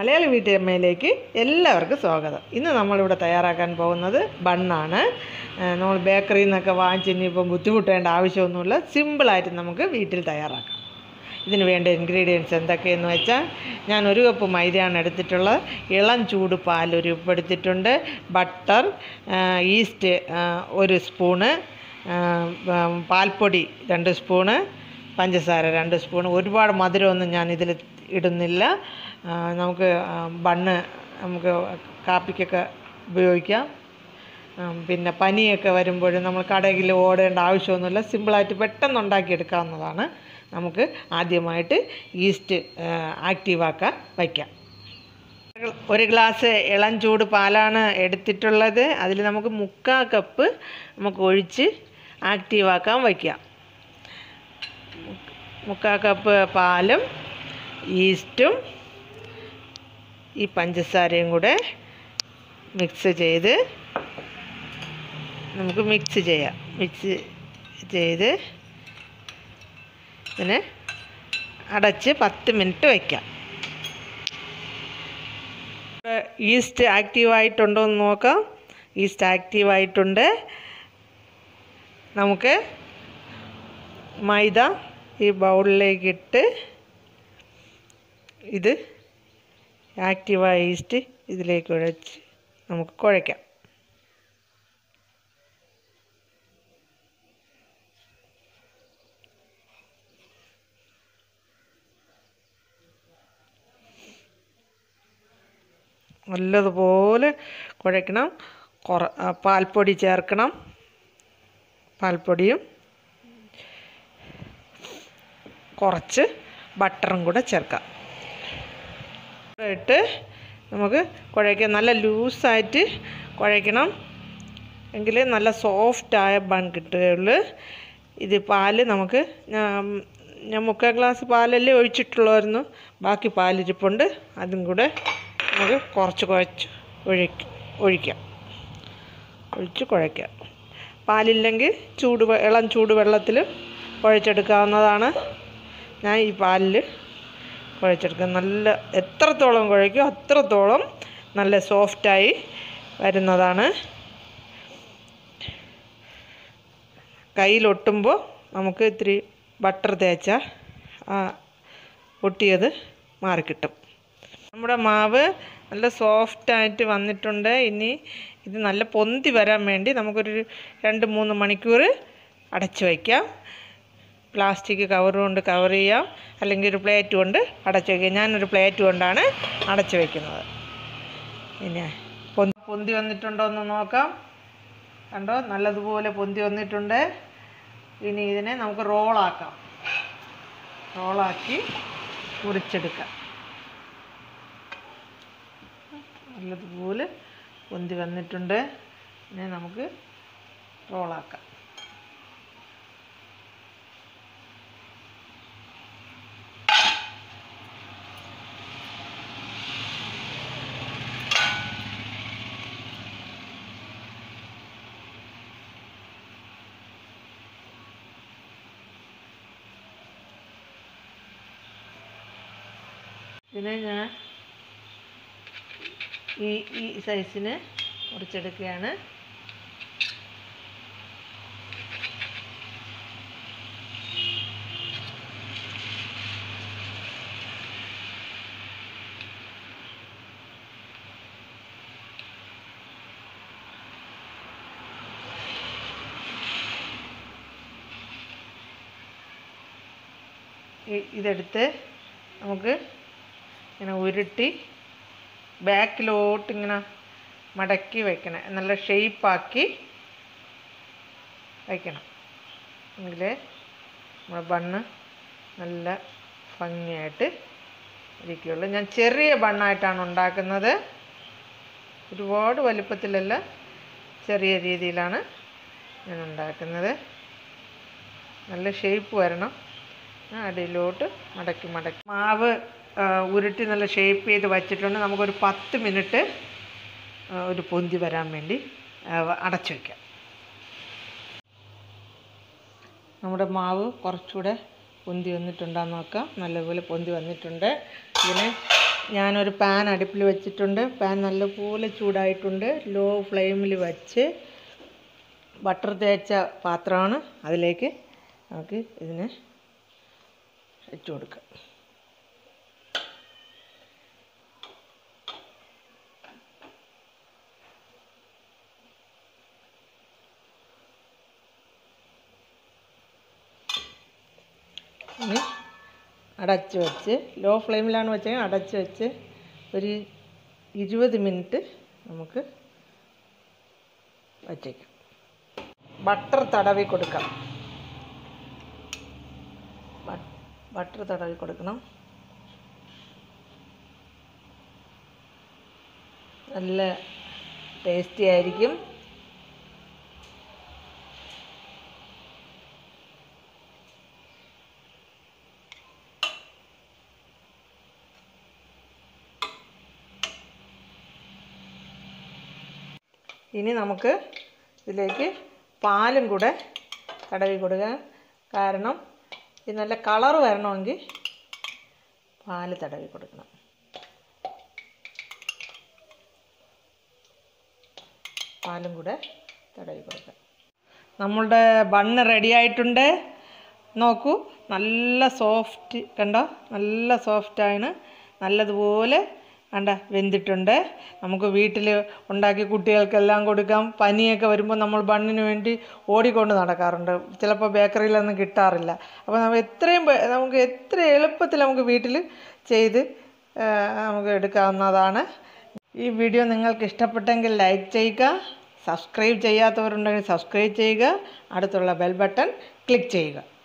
മലയാളി വീട്ടമ്മയിലേക്ക് എല്ലാവർക്കും സ്വാഗതം ഇന്ന് നമ്മളിവിടെ തയ്യാറാക്കാൻ പോകുന്നത് ബണ്ണാണ് ഏഹ് നമ്മൾ ബേക്കറിയിൽ നിന്നൊക്കെ വാങ്ങിച്ച് ഇനിയിപ്പം ബുദ്ധിമുട്ടേണ്ട ആവശ്യമൊന്നുമില്ല സിമ്പിളായിട്ട് നമുക്ക് വീട്ടിൽ തയ്യാറാക്കാം ഇതിന് വേണ്ട ഇൻഗ്രീഡിയൻസ് എന്തൊക്കെയെന്ന് വെച്ചാൽ ഞാൻ ഒരു കപ്പ് മൈദയാണ് എടുത്തിട്ടുള്ളത് ഇളം ചൂട് പാൽ ഒരു ഉപ്പ് എടുത്തിട്ടുണ്ട് ബട്ടർ ഈസ്റ്റ് ഒരു സ്പൂണ് ആ, ഉം, പാൽപ്പൊടി രണ്ട് സ്പൂണ് പഞ്ചസാര രണ്ട് സ്പൂൺ ഒരുപാട് മധുരമൊന്നും ഞാൻ ഇതിൽ ഇടുന്നില്ല ആ, നമുക്ക് ആ, ബണ്ണ് നമുക്ക് കാപ്പിക്കൊക്കെ ഉപയോഗിക്കാം ഉം, പിന്നെ പനിയൊക്കെ വരുമ്പോൾ നമ്മൾ കടയിൽ ഓടേണ്ട ആവശ്യമൊന്നുമില്ല സിമ്പിളായിട്ട് പെട്ടെന്ന് ഉണ്ടാക്കിയെടുക്കാവുന്നതാണ് നമുക്ക് ആദ്യമായിട്ട് ഈസ്റ്റ് ആക്റ്റീവാക്കാൻ വയ്ക്കാം ഒരു ഗ്ലാസ് ഇളം ചൂട് പാലാണ് എടുത്തിട്ടുള്ളത് അതിൽ നമുക്ക് മുക്കാ കപ്പ് നമുക്ക് ഒഴിച്ച് ആക്റ്റീവാക്കാൻ വയ്ക്കാം മുക്കാ കപ്പ് പാലും ഈസ്റ്റും ഈ പഞ്ചസാരയും കൂടെ മിക്സ് ചെയ്ത് നമുക്ക് മിക്സ് ചെയ്യാം മിക്സ് ചെയ്ത് ഇതിനെ അടച്ച് പത്ത് മിനിറ്റ് വയ്ക്കാം ഈസ്റ്റ് ആക്റ്റീവായിട്ടുണ്ടോ എന്ന് നോക്കാം ഈസ്റ്റ് ആക്റ്റീവായിട്ടുണ്ട് നമുക്ക് മൈദ ഈ ബൗളിലേക്ക് ഇട്ട് ഇത് ആക്റ്റീവായ ഈസ്റ്റ് ഇതിലേക്ക് കുഴച്ച് നമുക്ക് കുഴയ്ക്കാം നല്ലതുപോലെ കുഴയ്ക്കണം കുറ ആ, പാൽപ്പൊടി ചേർക്കണം പാൽപ്പൊടിയും കുറച്ച് ബട്ടറും കൂടെ ചേർക്കാം ഇട്ട് നമുക്ക് കുഴയ്ക്കാം നല്ല ലൂസായിട്ട് കുഴയ്ക്കണം എങ്കിൽ നല്ല സോഫ്റ്റായ ബൺ കിട്ടുകയുള്ളൂ ഇത് പാല് നമുക്ക് ഞാൻ ഞാൻ മുക്കാൽ ഗ്ലാസ് പാലല്ലേ ഒഴിച്ചിട്ടുള്ളായിരുന്നു ബാക്കി പാലിരിപ്പുണ്ട് അതും കൂടെ നമുക്ക് കുറച്ച് കുഴച്ച് ഒഴിക്ക ഒഴിക്കാം ഒഴിച്ച് കുഴയ്ക്കാം പാലില്ലെങ്കിൽ ചൂട് വെ- ഇളം ചൂട് വെള്ളത്തിൽ കുഴച്ചെടുക്കാവുന്നതാണ് ഞാൻ ഈ പാലിൽ കുഴച്ചെടുക്കുക നല്ല എത്രത്തോളം കുഴയ്ക്കും അത്രത്തോളം നല്ല സോഫ്റ്റായി വരുന്നതാണ് കയ്യിലൊട്ടുമ്പോൾ നമുക്ക് ഇത്തിരി ബട്ടർ തേച്ചാൽ ആ ഒട്ടിയത് മാറിക്കിട്ടും നമ്മുടെ മാവ് നല്ല സോഫ്റ്റായിട്ട് വന്നിട്ടുണ്ട് ഇനി ഇത് നല്ല പൊന്തി വരാൻ വേണ്ടി നമുക്കൊരു രണ്ട് മൂന്ന് മണിക്കൂർ അടച്ച് വയ്ക്കാം പ്ലാസ്റ്റിക് കവർ കൊണ്ട് കവർ ചെയ്യാം അല്ലെങ്കിൽ ഒരു പ്ലേറ്റ് കൊണ്ട് അടച്ച് വയ്ക്കാം ഞാനൊരു പ്ലേറ്റ് കൊണ്ടാണ് അടച്ച് വയ്ക്കുന്നത് പിന്നെ പൊന്തി പൊന്തി വന്നിട്ടുണ്ടോ എന്ന് നോക്കാം കണ്ടോ നല്ലതുപോലെ പൊന്തി വന്നിട്ടുണ്ട് ഇനി ഇതിനെ നമുക്ക് റോളാക്കാം റോളാക്കി മുറിച്ചെടുക്കാം നല്ലതുപോലെ പൊന്തി വന്നിട്ടുണ്ട് ഇനി നമുക്ക് റോളാക്കാം ഇതിനെ ഞാൻ ഈ ഈ സൈസിന് മുറിച്ചെടുക്കുകയാണ് ഇ- ഇതെടുത്ത് നമുക്ക് ഇങ്ങനെ ഉരുട്ടി ബാക്കിലോട്ട് ഇങ്ങനെ മടക്കി വയ്ക്കണം നല്ല ഷേപ്പാക്കി വയ്ക്കണം എങ്കിൽ നമ്മുടെ ബണ്ണ് നല്ല ഭംഗിയായിട്ട് ഇരിക്കുകയുള്ളൂ ഞാൻ ചെറിയ ബണ്ണായിട്ടാണ് ഉണ്ടാക്കുന്നത് ഒരുപാട് വലുപ്പത്തിലല്ല ചെറിയ രീതിയിലാണ് ഞാൻ ഉണ്ടാക്കുന്നത് നല്ല ഷേപ്പ് വരണം ആ, അടിയിലോട്ട് മടക്കി മടക്കി മാവ് ആ, ഉരുട്ടി നല്ല ഷേപ്പ് ചെയ്ത് വച്ചിട്ടുണ്ട് നമുക്കൊരു പത്ത് മിനിറ്റ് ആ, ഒരു പൊന്തി വരാൻ വേണ്ടി ആ, അടച്ചു വയ്ക്കാം നമ്മുടെ മാവ് കുറച്ചുകൂടെ പൊന്തി വന്നിട്ടുണ്ടാന്ന് നോക്കാം നല്ലപോലെ പൊന്തി വന്നിട്ടുണ്ട് ഇതിനെ ഞാനൊരു പാൻ അടുപ്പിൽ വെച്ചിട്ടുണ്ട് പാൻ നല്ലപോലെ ചൂടായിട്ടുണ്ട് ലോ ഫ്ലെയിമിൽ വച്ച് ബട്ടർ തേച്ച പാത്രമാണ് അതിലേക്ക് നമുക്ക് ഇതിനെ ഇട്ട് കൊടുക്കാം ഇനി അടച്ച് വെച്ച് ലോ ഫ്ലെയിമിലാണ് വെച്ചെങ്കിൽ അടച്ച് വെച്ച് ഒരു ഇരുപത് മിനിറ്റ് നമുക്ക് വച്ചേക്കാം ബട്ടർ തടവി കൊടുക്കാം ബട്ടർ തടവി കൊടുക്കണം നല്ല ടേസ്റ്റി ആയിരിക്കും ഇനി നമുക്ക് ഇതിലേക്ക് പാലും കൂടെ തടവി കൊടുക്കുക കാരണം ഇത് നല്ല കളർ വരണമെങ്കിൽ പാല് തടവി കൊടുക്കണം പാലും കൂടെ തടവി കൊടുക്കാം നമ്മളുടെ ബണ്ണ് റെഡി ആയിട്ടുണ്ട് നോക്കൂ നല്ല സോഫ്റ്റ് കണ്ടോ നല്ല സോഫ്റ്റാണ് നല്ലതുപോലെ കണ്ട വെന്തിട്ടുണ്ട് നമുക്ക് വീട്ടിൽ ഉണ്ടാക്കി കുട്ടികൾക്കെല്ലാം കൊടുക്കാം പനിയൊക്കെ വരുമ്പോൾ നമ്മൾ ബണ്ണിന് വേണ്ടി ഓടിക്കൊണ്ട് നടക്കാറുണ്ട് ചിലപ്പോൾ ബേക്കറിയിലൊന്നും കിട്ടാറില്ല അപ്പോൾ നമ്മൾ എത്രയും പെ- നമുക്ക് എത്ര എളുപ്പത്തിൽ നമുക്ക് വീട്ടിൽ ചെയ്ത് ആ, നമുക്ക് എടുക്കാവുന്നതാണ് ഈ വീഡിയോ നിങ്ങൾക്ക് ഇഷ്ടപ്പെട്ടെങ്കിൽ ലൈക്ക് ചെയ്യുക സബ്സ്ക്രൈബ് ചെയ്യാത്തവരുണ്ടെങ്കിൽ സബ്സ്ക്രൈബ് ചെയ്യുക അടുത്തുള്ള ബെൽ ബട്ടൺ ക്ലിക്ക് ചെയ്യുക